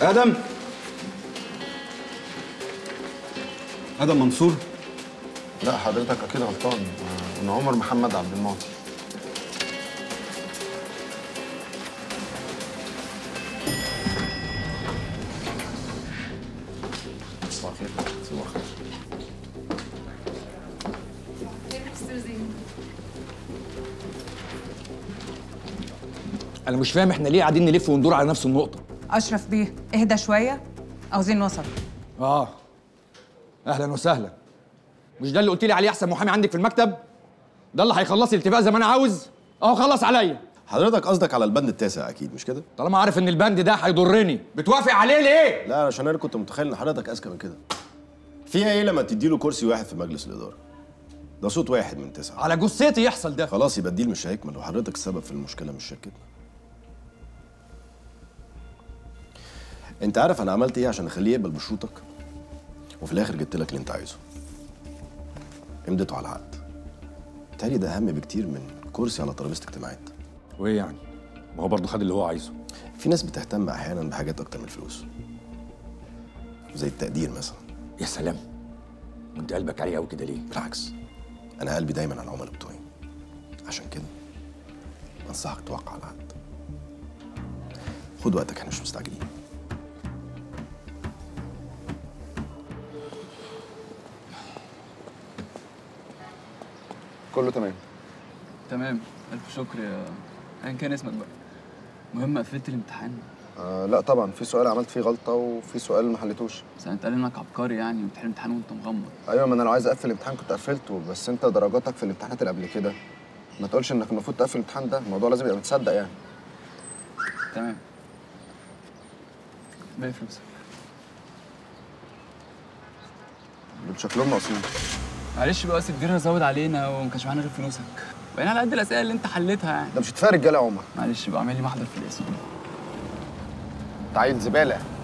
ادم ادم منصور لا حضرتك اكيد غلطان انا عمر محمد عبد المعطي صباح الخير صباح الخير انا مش فاهم احنا ليه قاعدين نلف وندور على نفس النقطه اشرف بيه اهدى شويه عاوزين وسط اه اهلا وسهلا مش ده اللي قلت لي عليه احسن محامي عندك في المكتب ده اللي هيخلص لي الاتفاق زي ما انا عاوز اهو خلص عليا حضرتك قصدك على البند التاسع اكيد مش كده طالما عارف ان البند ده هيضرني بتوافق عليه ليه لا عشان انا كنت متخيل ان حضرتك اذكى من كده فيها ايه لما تديله كرسي واحد في مجلس الاداره ده صوت واحد من تسعه على جثتي يحصل ده خلاص يبقى الديل مش هيكمل وحضرتك السبب في المشكله مش شركتنا انت عارف انا عملت ايه عشان اخليه يقبل بشروطك وفي الاخر جبت لك اللي انت عايزه امضيته على العقد تاني ده اهم بكتير من كرسي على ترابيزه اجتماعات وايه يعني ما هو برضه خد اللي هو عايزه في ناس بتهتم احيانا بحاجات اكتر من الفلوس زي التقدير مثلا يا سلام وانت قلبك عليه قوي كده ليه بالعكس انا قلبي دايما على العملاء بتوعي عشان كده انصحك توقع على العقد خد وقتك احنا مش مستعجلين كله تمام تمام الف شكر يا ايا كان اسمك بقى المهم قفلت الامتحان آه لا طبعا في سؤال عملت فيه غلطه وفي سؤال ما حليتوش بس انت قال انك عبقري يعني وبتحل امتحان وانت مغمض ايوه ما انا لو عايز اقفل الامتحان كنت قفلته بس انت درجاتك في الامتحانات اللي قبل كده ما تقولش انك المفروض تقفل الامتحان ده الموضوع لازم يبقى متصدق يعني تمام باقي فلوسك دول شكلهم ناقصين معلش بقى بس كبير زود علينا وما كانش معانا غير فلوسك باين على قد الاسئله اللي انت حليتها يعني ده مش كفايه رجاله يا عمر معلش بقى اعمل لي محضر في الاسم انت عيل زباله